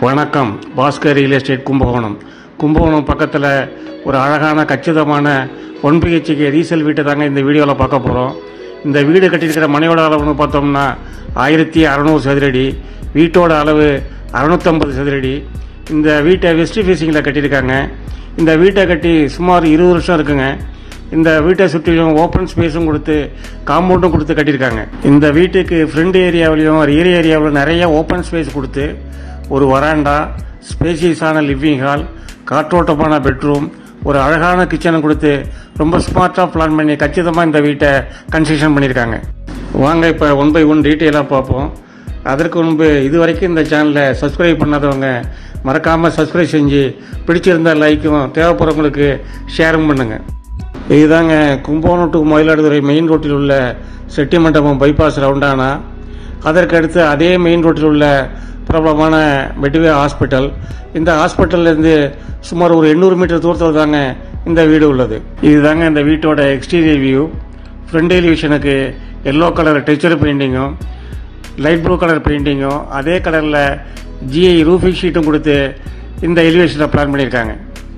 வணக்கம் Bhaskar real estate Kumbakonam Kumbakonam பக்கத்தில் ஒரு அழகான கச்சிதமான ஒன் பிஹெச்கே ரீசேல் வீட்டை தாங்க இந்த வீடியோவில் பார்க்க போகிறோம் இந்த வீடு கட்டியிருக்கிற மனையோட அளவுன்னு பார்த்தோம்னா ஆயிரத்தி அறநூறு சதுரடி வீட்டோட அளவு அறுநூத்தம்பது சதுரடி இந்த வீட்டை வெஸ்ட் ஃபேஸிங்கில் கட்டியிருக்காங்க இந்த வீட்டை கட்டி சுமார் இருபது வருஷம் இருக்குங்க இந்த வீட்டை சுற்றிலும் ஓப்பன் ஸ்பேஸும் கொடுத்து காம்பவுண்டும் கொடுத்து கட்டியிருக்காங்க இந்த வீட்டுக்கு ஃப்ரண்ட் ஏரியாவிலையும் ரியர் ஏரியாவிலும் நிறைய ஓப்பன் ஸ்பேஸ் கொடுத்து ஒரு வராண்டா ஸ்பேசியஸான லிவிங் ஹால் காற்றோட்டமான பெட்ரூம் ஒரு அழகான கிச்சனை கொடுத்து ரொம்ப ஸ்மார்ட்டாக பிளான் பண்ணி கச்சிதமாக இந்த வீட்டை கன்ஸ்ட்ரக்ஷன் பண்ணியிருக்காங்க வாங்க இப்போ ஒன் பை ஒன் டீட்டெயிலாக பார்ப்போம் அதற்கு முன்பு இது வரைக்கும் இந்த சேனலை சப்ஸ்கிரைப் பண்ணாதவங்க மறக்காமல் சப்ஸ்கிரைப் செஞ்சு பிடிச்சிருந்த லைக்கும் தேவைப்படுறவங்களுக்கு ஷேரும் பண்ணுங்கள் இதுதாங்க கும்பகோணம் டு மயிலாடுதுறை மெயின் ரோட்டில் உள்ள செட்டி மண்டபம் பைபாஸ் ரவுண்டானா அதற்கு அடுத்து அதே மெயின் ரோட்டில் உள்ள பிரபலமான மெட்வே ஹாஸ்பிட்டல் இந்த ஹாஸ்பிட்டல்லேருந்து சுமார் ஒரு எண்ணூறு மீட்டர் தூரத்தில் தாங்க இந்த வீடு உள்ளது இதுதாங்க இந்த வீட்டோட எக்ஸ்டீரியர் வியூ ஃப்ரண்ட் எலிவேஷனுக்கு எல்லோ கலர் டெக்ஸ்சர் பெயிண்டிங்கும் லைட் ப்ளூ கலர் பெயிண்டிங்கும் அதே கலரில் ஜிஐ ரூஃபிங் ஷீட்டும் கொடுத்து இந்த எலிவேஷனை பிளான் பண்ணியிருக்காங்க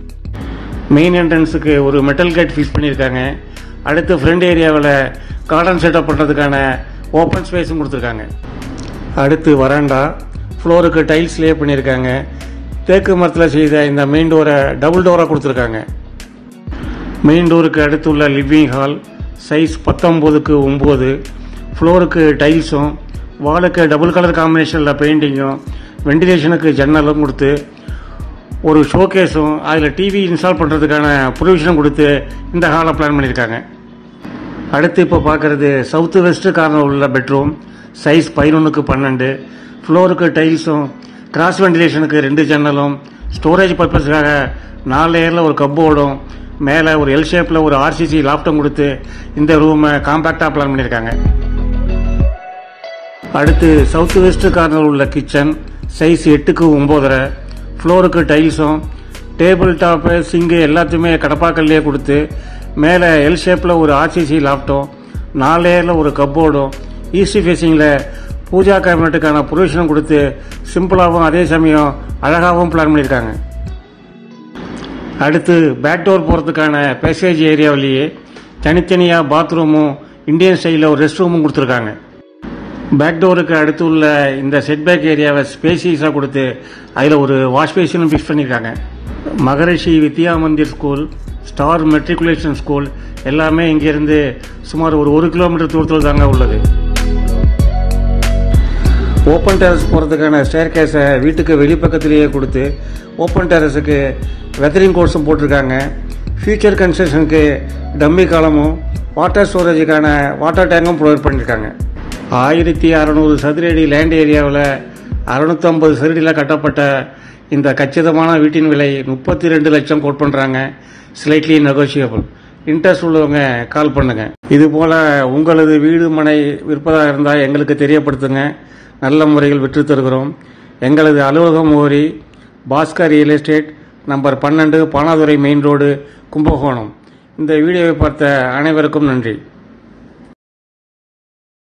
மெயின் என்ட்ரன்ஸுக்கு ஒரு மெட்டல் கேட் ஃபிக்ஸ் பண்ணியிருக்காங்க அடுத்து ஃப்ரண்ட் ஏரியாவில் கார்டன் செட்டப் பண்ணுறதுக்கான ஓப்பன் ஸ்பேஸும் கொடுத்துருக்காங்க அடுத்து வராண்டா ஃப்ளோருக்கு டைல்ஸ் லே பண்ணியிருக்காங்க தேக்கு மரத்தில் செய்த இந்த மெயின் டோரை டபுள் டோராக கொடுத்துருக்காங்க மெயின் டோருக்கு அடுத்து உள்ள லிவிங் ஹால் சைஸ் பத்தொம்போதுக்கு ஒம்பது ஃப்ளோருக்கு டைல்ஸும் வாலுக்கு டபுள் கலர் காம்பினேஷனில் பெயிண்டிங்கும் வெண்டிலேஷனுக்கு ஜன்னலும் கொடுத்து ஒரு ஷோகேஸும் அதில் டிவி இன்ஸ்டால் பண்ணுறதுக்கான ப்ரொவிஷனும் கொடுத்து இந்த ஹாலை பிளான் பண்ணியிருக்காங்க அடுத்து இப்போ பார்க்குறது சவுத்து வெஸ்ட் கார்னர் உள்ள பெட்ரூம் சைஸ் பதினொன்றுக்கு பன்னெண்டு ஃப்ளோருக்கு டைல்ஸும் கிராஸ் வெண்டிலேஷனுக்கு ரெண்டு ஜன்னலும் ஸ்டோரேஜ் பர்பஸ்க்காக நாலு லேயரில் ஒரு கப்போர்டும் மேலே ஒரு எல் ஷேப்பில் ஒரு ஆர்சிசி லாப்டம் கொடுத்து இந்த ரூமை காம்பேக்டாக பிளான் பண்ணியிருக்காங்க அடுத்து சவுத் வெஸ்ட் கார்னர் உள்ள கிச்சன் சைஸ் எட்டுக்கு ஒம்போதரை ஃப்ளோருக்கு டைல்ஸும் டேபிள் டாப்பு சிங்கு எல்லாத்தையுமே கடப்பாக்கல்லையே கொடுத்து மேலே எல் ஷேப்பில் ஒரு ஆர்சிசி லாப்டும் நாலு லேயரில் ஒரு கப்போர்டும் ஈஸ்ட் ஃபேஸிங்கில் பூஜா கேபினட்டுக்கான ப்ரொவிஷனும் கொடுத்து சிம்பிளாகவும் அதே சமயம் அழகாகவும் பிளான் பண்ணியிருக்காங்க அடுத்து பேக் டோர் போகிறதுக்கான பேசேஜ் ஏரியாவிலேயே தனித்தனியாக பாத்ரூமும் இந்தியன் ஸ்டைலில் ஒரு ரெஸ்ட் ரூமும் கொடுத்துருக்காங்க பேக் டோருக்கு அடுத்து உள்ள இந்த செட்பேக் ஏரியாவை ஸ்பேசியஸாக கொடுத்து அதில் ஒரு வாஷ் பேஷனும் ஃபிக்ஸ் பண்ணியிருக்காங்க Maharishi Vidya Mandir school star matriculation school எல்லாமே இங்கேருந்து சுமார் ஒரு ஒரு கிலோமீட்டர் தூரத்தில் தாங்க உள்ளது ஓப்பன் டெரஸ் போகிறதுக்கான ஸ்டேர் கேஸை வீட்டுக்கு வெளிப்பக்கத்திலேயே கொடுத்து ஓப்பன் டெரஸுக்கு வெதரிங் கோர்ஸும் போட்டிருக்காங்க ஃபியூச்சர் கன்ஸ்ட்ரக்ஷனுக்கு டம்மி காலமும் வாட்டர் ஸ்டோரேஜுக்கான வாட்டர் டேங்கும் ப்ரொவைட் பண்ணியிருக்காங்க ஆயிரத்தி அறநூறு சதுரடி லேண்ட் ஏரியாவில் அறுநூத்தம்பது சதுரடியில் கட்டப்பட்ட இந்த கச்சிதமான வீட்டின் விலை முப்பத்தி ரெண்டு லட்சம் கோட் பண்ணுறாங்க ஸ்லைட்லி நெகோஷியபிள் இன்ட்ரெஸ்ட் உள்ளவங்க கால் பண்ணுங்க இது போல உங்களது வீடு மனை விற்பதாக இருந்தால் எங்களுக்கு தெரியப்படுத்துங்க நல்ல முறையில் விற்று தருகிறோம் எங்களது அலுவலக முகவரி பாஸ்கர் ரியல் எஸ்டேட் நம்பர் பன்னெண்டு பானாதுரை மெயின் ரோடு கும்பகோணம் இந்த வீடியோவை பார்த்த அனைவருக்கும் நன்றி